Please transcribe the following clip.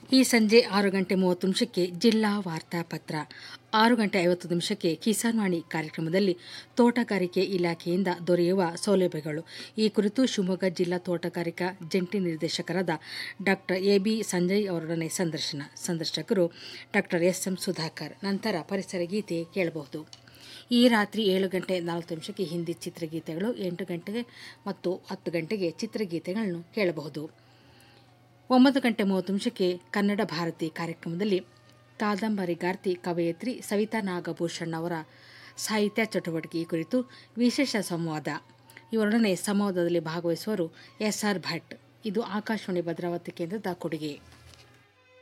ಈ ಸಂಜೆ ಆರು ಗಂಟೆ ಮೂವತ್ತು ನಿಮಿಷಕ್ಕೆ ಜಿಲ್ಲಾ ವಾರ್ತಾಪತ್ರ ಆರು ಗಂಟೆ ಐವತ್ತು ನಿಮಿಷಕ್ಕೆ ಕಿಸಾನ್ವಾಣಿ ಕಾರ್ಯಕ್ರಮದಲ್ಲಿ ತೋಟಗಾರಿಕೆ ಇಲಾಖೆಯಿಂದ ದೊರೆಯುವ ಸೌಲಭ್ಯಗಳು ಈ ಕುರಿತು ಶಿವಮೊಗ್ಗ ಜಿಲ್ಲಾ ತೋಟಗಾರಿಕಾ ಜಂಟಿ ನಿರ್ದೇಶಕರಾದ ಡಾಕ್ಟರ್ ಎ ಬಿ ಸಂಜಯ್ ಅವರೊಡನೆ ಸಂದರ್ಶನ ಸಂದರ್ಶಕರು ಡಾಕ್ಟರ್ ಎಸ್ ಎಂ ಸುಧಾಕರ್ ನಂತರ ಪರಿಸರ ಗೀತೆ ಕೇಳಬಹುದು ಈ ರಾತ್ರಿ ಏಳು ಗಂಟೆ ನಾಲ್ಕು ನಿಮಿಷಕ್ಕೆ ಹಿಂದಿ ಚಿತ್ರಗೀತೆಗಳು ಎಂಟು ಗಂಟೆಗೆ ಮತ್ತು ಹತ್ತು ಗಂಟೆಗೆ ಚಿತ್ರಗೀತೆಗಳನ್ನು ಕೇಳಬಹುದು ಒಂಬತ್ತು ಗಂಟೆ ಮೂವತ್ತು ನಿಮಿಷಕ್ಕೆ ಕನ್ನಡ ಭಾರತಿ ಕಾರ್ಯಕ್ರಮದಲ್ಲಿ ಕಾದಂಬರಿಗಾರ್ತಿ ಕವಯತ್ರಿ ಸವಿತಾ ನಾಗಭೂಷಣ್ ಅವರ ಸಾಹಿತ್ಯ ಚಟುವಟಿಕೆ ಕುರಿತು ವಿಶೇಷ ಸಂವಾದ ಇವರೊಡನೆ ಸಂವಾದದಲ್ಲಿ ಭಾಗವಹಿಸುವರು ಎಸ್ ಆರ್ ಭಟ್ ಇದು ಆಕಾಶವಾಣಿ ಭದ್ರಾವತಿ ಕೇಂದ್ರದ ಕೊಡುಗೆ